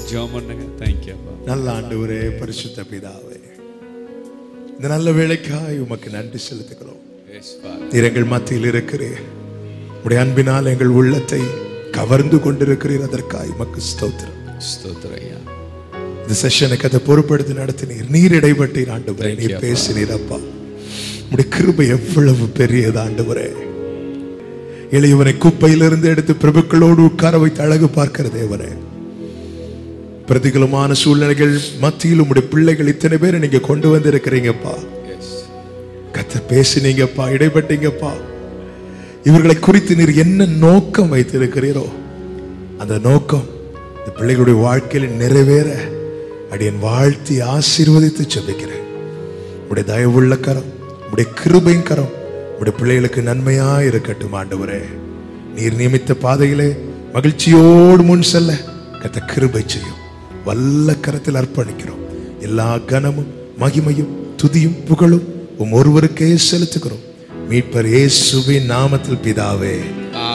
ஜெபம் பண்ணுங்க தேங்க்யூ அப்பா நல்ல ஆண்டவரே பரிசுத்த பிதாவே இந்த நல்ல வேலைக்காய் உமக்கு நன்றி செலுத்துகிறோம் எஸ் ஃபாதர் நீர் எங்கள் மத்தியில் இருக்கிறீர் உடைய அன்பினால் எங்கள் உள்ளத்தை கவர்ந்து கொண்டிருக்கிறீர் அதற்காய் உமக்கு ஸ்தோத்திரம் ஸ்தோத்திரம் ஐயா இந்த செஷனுக்கு அதை பொறுப்படுத்தி நடத்தினீர் நீர் இடைப்பட்டீர் ஆண்டவரே Thank நீர் you, அப்பா. பேசினீர் அப்பா உடைய கிருபை எவ்வளவு பெரியது ஆண்டவரே எளியவனை குப்பையிலிருந்து எடுத்து பிரபுக்களோடு உட்கார வைத்து அழகு பார்க்கிற தேவனே பிரதிகூலமான சூழ்நிலைகள் மத்தியில் உம்முடைய பிள்ளைகள் இத்தனை பேரை நீங்க கொண்டு வந்திருக்கிறீங்கப்பா எஸ் கத்த பேசினீங்கப்பா இடைப்பட்டீங்கப்பா இவர்களை குறித்து நீர் என்ன நோக்கம் வைத்திருக்கிறீரோ அந்த நோக்கம் இந்த பிள்ளைகளுடைய வாழ்க்கையில் நிறைவேற அடியன் வாழ்த்தி ஆசீர்வதித்து ஜெபிக்கிறேன் உடைய தயவுள்ள கரம் உடைய கிருபையின் கரம் உடைய பிள்ளைகளுக்கு நன்மையா இருக்கட்டும் ஆண்டவரே நீர் நியமித்த பாதையிலே மகிழ்ச்சியோடு முன் செல்ல கத்த கிருபை செய்யும் வல்ல கரத்தில் அர்ப்பணிக்கிறோம் எல்லா கனமும் மகிமையும் துதியும் புகழும் உம் ஒருவருக்கே செலுத்துகிறோம் மீட்பர் இயேசுவின் நாமத்தில் பிதாவே